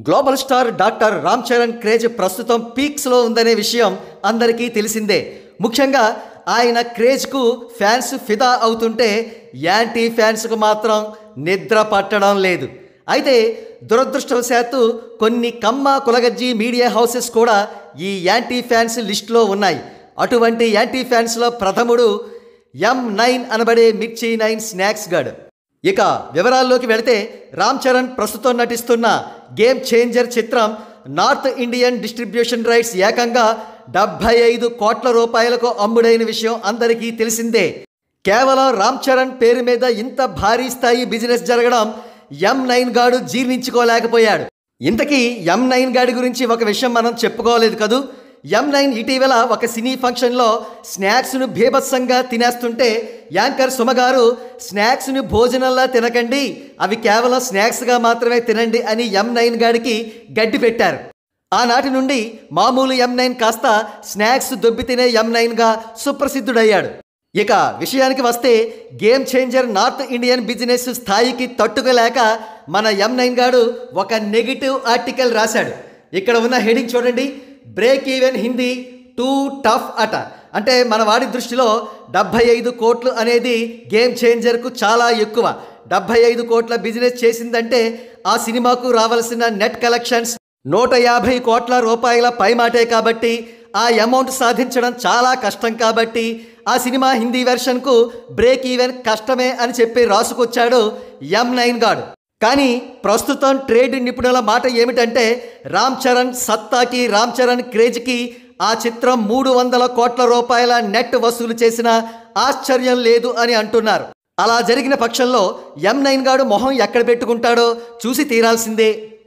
global star doctor Ram Charan craze ప్రస్తుతం పీక్స్లో ఉందనే విషయం అందరికీ తెలిసిందే ముఖ్యంగా ఆయన క్రేజ్కు ఫ్యాన్స్ ఫిదా అవుతుంటే యాంటీ ఫ్యాన్స్కు మాత్రం నిద్ర పట్టడం లేదు అయితే దురదృష్టవశాత్తు కొన్ని కమ్మ కులగజ్జి మీడియా హౌసెస్ కూడా ఈ యాంటీ ఫ్యాన్స్ లిస్టులో ఉన్నాయి అటువంటి యాంటీ ఫ్యాన్స్లో ప్రథముడు ఎం నైన్ అనబడే మిర్చి నైన్ స్నాక్స్ గడ్ ఇక వివరాల్లోకి వెళితే రామ్ చరణ్ ప్రస్తుతం నటిస్తున్న గేమ్ చేంజర్ చిత్రం నార్త్ ఇండియన్ డిస్ట్రిబ్యూషన్ రైట్స్ ఏకంగా డెబ్భై ఐదు కోట్ల రూపాయలకు అమ్ముడైన విషయం అందరికీ తెలిసిందే కేవలం రామ్ చరణ్ పేరు మీద ఇంత భారీ స్థాయి బిజినెస్ జరగడం ఎం నైన్ గాడు జీర్ణించుకోలేకపోయాడు ఇంతకీ ఎం నైన్ గాడి గురించి ఒక విషయం మనం చెప్పుకోలేదు కదూ ఎం నైన్ ఇటీవల ఒక సినీ ఫంక్షన్లో స్నాక్స్ను భీభత్సంగా తినేస్తుంటే యాంకర్ సుమగారు స్నాక్స్ను భోజనంలా తినకండి అవి కేవలం స్నాక్స్గా మాత్రమే తినండి అని ఎం నైన్ గాడికి గడ్డి పెట్టారు ఆనాటి నుండి మామూలు ఎం నైన్ కాస్త స్నాక్స్ దొబ్బి తినే ఎం నైన్గా సుప్రసిద్ధుడయ్యాడు ఇక విషయానికి వస్తే game changer north Indian business స్థాయికి తట్టుకోలేక మన ఎం నైన్ గాడు ఒక నెగిటివ్ ఆర్టికల్ రాశాడు ఇక్కడ ఉన్న హెడింగ్ చూడండి break even Hindi too tough అట అంటే మన వాడి దృష్టిలో డెబ్భై ఐదు కోట్లు అనేది గేమ్ చేంజర్కు చాలా ఎక్కువ డెబ్భై ఐదు కోట్ల బిజినెస్ చేసిందంటే ఆ సినిమాకు రావాల్సిన నెట్ కలెక్షన్స్ నూట యాభై కోట్ల రూపాయల పైమాటే కాబట్టి ఆ అమౌంట్ సాధించడం చాలా కష్టం కాబట్టి ఆ సినిమా హిందీ వెర్షన్కు బ్రేక్ ఈవెన్ కష్టమే అని చెప్పి రాసుకొచ్చాడు ఎం నైన్ గాడు కానీ ప్రస్తుతం ట్రేడ్ నిపుణుల మాట ఏమిటంటే రామ్ చరణ్ సత్తాకి రామ్ చరణ్ క్రేజ్కి ఆ చిత్రం మూడు వందల కోట్ల రూపాయల నెట్ వసూలు చేసిన ఆశ్చర్యం లేదు అని అంటున్నారు అలా జరిగిన పక్షంలో ఎం నైన్ గాడు మొహం ఎక్కడ పెట్టుకుంటాడో చూసి తీరాల్సిందే